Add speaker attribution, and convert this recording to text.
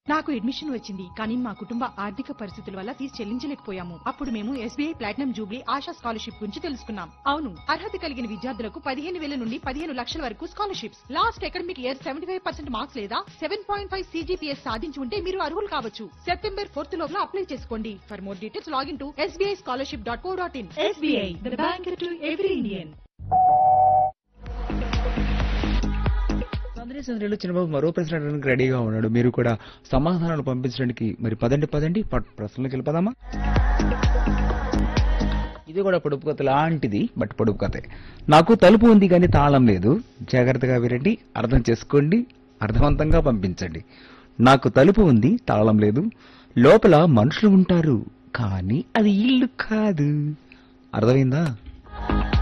Speaker 1: నాకు అడ్మిషన్ వచ్చింది కానీ మా కుటుంబ ఆర్థిక పరిస్థితుల వల్ల ఫీజు చెల్లించలేకపోయాము అప్పుడు మేము SBI platinum jubilee Asha scholarship గురించి తెలుసుకున్నాం అవును అర్హత కలిగిన విద్యార్థులకు పదిహేను వేల నుండి పదిహేను లక్షల వరకు scholarships last academic year seventy five percent marks లేదా సెవెన్ పాయింట్ ఫైవ్ సీజీపీఎస్ సాధించి ఉంటే మీరు అర్హులు కావచ్చు సెప్టెంబర్ ఫోర్త్ లోపల అప్లై చేసుకోండి for more details login to SBI scholarship dot co dot in SBI the bank to every Indian
Speaker 2: సందడి సందడిలో చిన్నబాబు మరో ప్రశ్న అడగడానికి రెడీగా ఉన్నాడు మీరు కూడా సమాధానాలు పంపించడానికి మరి పదండి పదండి పట్- ప్రశ్నలకు వెళ్ళిపోదామా ఇది కూడా పొడుపు కథ లాంటిది బట్ పొడుపు కథే నాకు తలుపు ఉంది కానీ తాళం లేదు జాగ్రత్తగా వినండి అర్థం చేసుకోండి అర్థవంతంగా పంపించండి నాకు తలుపు ఉంది తాళం లేదు లోపల మనుషులు ఉంటారు కానీ అది ఇల్లు కాదు అర్థమైందా